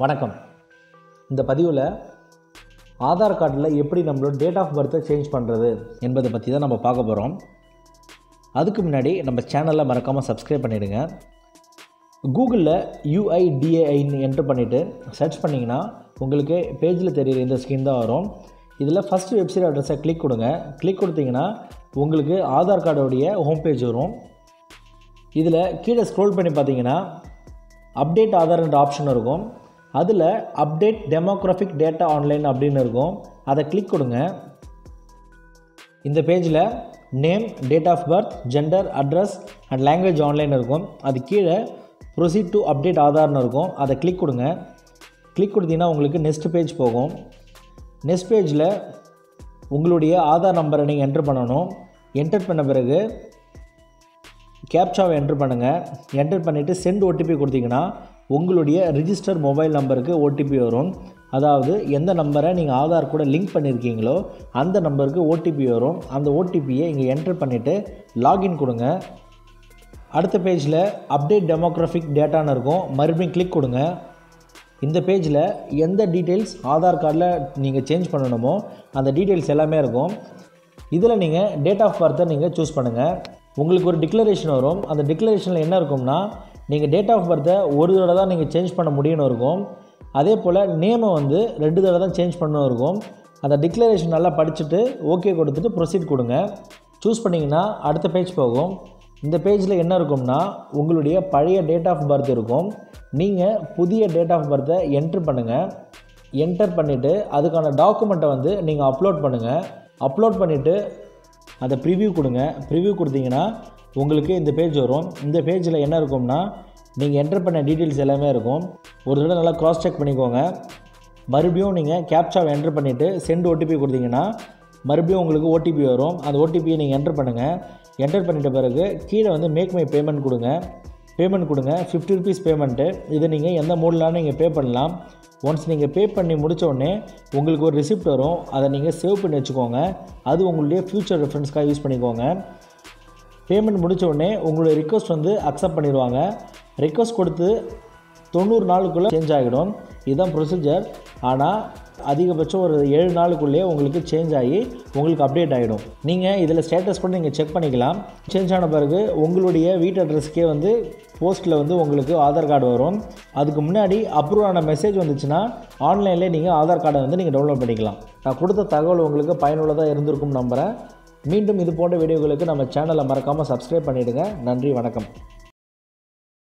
வணக்கம் இந்த பதிவில் ஆதார் கார்டில் எப்படி நம்மளோட டேட் ஆஃப் பர்த்தை சேஞ்ச் பண்ணுறது என்பதை பற்றி தான் நம்ம பார்க்க போகிறோம் அதுக்கு முன்னாடி நம்ம சேனலை மறக்காமல் சப்ஸ்கிரைப் பண்ணிவிடுங்க கூகுளில் யூஐடிஏஐன்னு என்ட்ரு பண்ணிவிட்டு சர்ச் பண்ணிங்கன்னா உங்களுக்கு பேஜில் தெரியுற இந்த ஸ்கிரீன் தான் வரும் இதில் ஃபஸ்ட்டு வெப்சைட் அட்ரஸை கிளிக் கொடுங்க கிளிக் கொடுத்தீங்கன்னா உங்களுக்கு ஆதார் கார்டோடைய ஹோம் பேஜ் வரும் இதில் கீழே ஸ்க்ரோல் பண்ணி பார்த்தீங்கன்னா அப்டேட் ஆதார்ன்ற ஆப்ஷன் இருக்கும் அதில் அப்டேட் டெமோக்ராஃபிக் டேட்டா ஆன்லைன் அப்படின்னு இருக்கும் அதை கிளிக் கொடுங்க இந்த பேஜில் name date of birth gender address and language online இருக்கும் அது கீழே ப்ரொசீட் டு அப்டேட் ஆதார்னு இருக்கும் அதை கிளிக் கொடுங்க கிளிக் கொடுத்தீங்கன்னா உங்களுக்கு நெக்ஸ்ட் பேஜ் போகும் நெக்ஸ்ட் பேஜில் உங்களுடைய ஆதார் நம்பரை நீங்கள் என்ட்ரு பண்ணணும் என்டர் பண்ண பிறகு கேப்சாவை என்ட்ரு பண்ணுங்கள் என்டர் பண்ணிவிட்டு சென்ட் ஓடிபி கொடுத்தீங்கன்னா உங்களுடைய ரிஜிஸ்டர் மொபைல் நம்பருக்கு ஓடிபி வரும் அதாவது எந்த நம்பரை நீங்கள் ஆதார் கூட லிங்க் பண்ணியிருக்கீங்களோ அந்த நம்பருக்கு ஓடிபி வரும் அந்த ஓடிபியை இங்கே என்டர் பண்ணிவிட்டு லாகின் கொடுங்க அடுத்த பேஜில் அப்டேட் டெமோக்ராஃபிக் டேட்டான்னு இருக்கும் மறுபடியும் கிளிக் கொடுங்க இந்த பேஜில் எந்த டீட்டெயில்ஸ் ஆதார் கார்டில் நீங்கள் சேஞ்ச் பண்ணணுமோ அந்த டீட்டெயில்ஸ் எல்லாமே இருக்கும் இதில் நீங்கள் டேட் ஆஃப் பர்த்தை நீங்கள் சூஸ் பண்ணுங்கள் உங்களுக்கு ஒரு டிக்ளரேஷன் வரும் அந்த டிக்ளரேஷனில் என்ன இருக்கும்னா நீங்கள் டேட் ஆஃப் பர்த்தை ஒரு தடவை தான் நீங்கள் சேஞ்ச் பண்ண முடியும்னு இருக்கும் அதே போல் நேமை வந்து ரெண்டு தடவை தான் சேஞ்ச் பண்ணணும் இருக்கும் அந்த டிக்ளரேஷன் நல்லா படிச்சுட்டு ஓகே கொடுத்துட்டு ப்ரொசீட் கொடுங்க சூஸ் பண்ணிங்கன்னா அடுத்த பேஜ் போகும் இந்த பேஜில் என்ன இருக்கும்னா உங்களுடைய பழைய டேட் ஆஃப் பர்த் இருக்கும் நீங்கள் புதிய டேட் ஆஃப் பர்த்தை என்ட்ரு பண்ணுங்கள் என்டர் பண்ணிவிட்டு அதுக்கான டாக்குமெண்ட்டை வந்து நீங்கள் அப்லோட் பண்ணுங்கள் அப்லோட் பண்ணிவிட்டு அதை ப்ரிவ்யூ கொடுங்க ப்ரிவ்யூ கொடுத்தீங்கன்னா உங்களுக்கு இந்த பேஜ் வரும் இந்த பேஜில் என்ன இருக்கும்னா நீங்கள் என்டர் பண்ண டீட்டெயில்ஸ் எல்லாமே இருக்கும் ஒரு தடவை நல்லா க்ராஸ் செக் பண்ணிக்கோங்க மறுபடியும் நீங்கள் கேப்சாவை என்டர் பண்ணிவிட்டு சென்ட் ஓடிபி கொடுத்தீங்கன்னா மறுபடியும் உங்களுக்கு ஓடிபி வரும் அந்த ஓடிபியை நீங்கள் என்டர் பண்ணுங்கள் என்டர் பண்ணிட்ட பிறகு கீழே வந்து மேக் மை பேமெண்ட் கொடுங்க பேமெண்ட் கொடுங்க ஃபிஃப்டி ருபீஸ் பேமெண்ட்டு இதை நீங்கள் எந்த மூடலான்னு நீங்கள் பே பண்ணலாம் ஒன்ஸ் நீங்கள் பே பண்ணி முடிச்ச உடனே உங்களுக்கு ஒரு ரிசிப்ட் வரும் அதை நீங்கள் சேவ் பண்ணி வச்சுக்கோங்க அது உங்களுடைய ஃப்யூச்சர் ரெஃபரன்ஸ்க்காக யூஸ் பண்ணிக்கோங்க பேமெண்ட் முடிச்ச உடனே உங்களுடைய ரிக்வஸ்ட் வந்து அக்செப்ட் பண்ணிடுவாங்க ரிக்வஸ்ட் கொடுத்து தொண்ணூறு நாளுக்குள்ளே சேஞ்ச் ஆகிடும் இதுதான் ப்ரொசீஜர் ஆனால் அதிகபட்சம் ஒரு ஏழு நாளுக்குள்ளேயே உங்களுக்கு சேஞ்ச் ஆகி உங்களுக்கு அப்டேட் ஆகிடும் நீங்கள் இதில் ஸ்டேட்டஸ் கூட நீங்கள் செக் பண்ணிக்கலாம் சேஞ்ச் ஆன பிறகு உங்களுடைய வீட்டு அட்ரஸ்க்கே வந்து போஸ்ட்டில் வந்து உங்களுக்கு ஆதார் கார்டு வரும் அதுக்கு முன்னாடி அப்ரூவ் ஆன மெசேஜ் வந்துச்சுன்னா ஆன்லைன்லேயே நீங்கள் ஆதார் கார்டை வந்து நீங்கள் டவுன்லோட் பண்ணிக்கலாம் நான் கொடுத்த தகவல் உங்களுக்கு பயனுள்ளதாக இருந்திருக்கும் நம்புகிறேன் மீண்டும் இது போன்ற வீடியோகளுக்கு நம்ம சேனலை மறக்காமல் சப்ஸ்கிரைப் பண்ணிவிடுங்க நன்றி வணக்கம்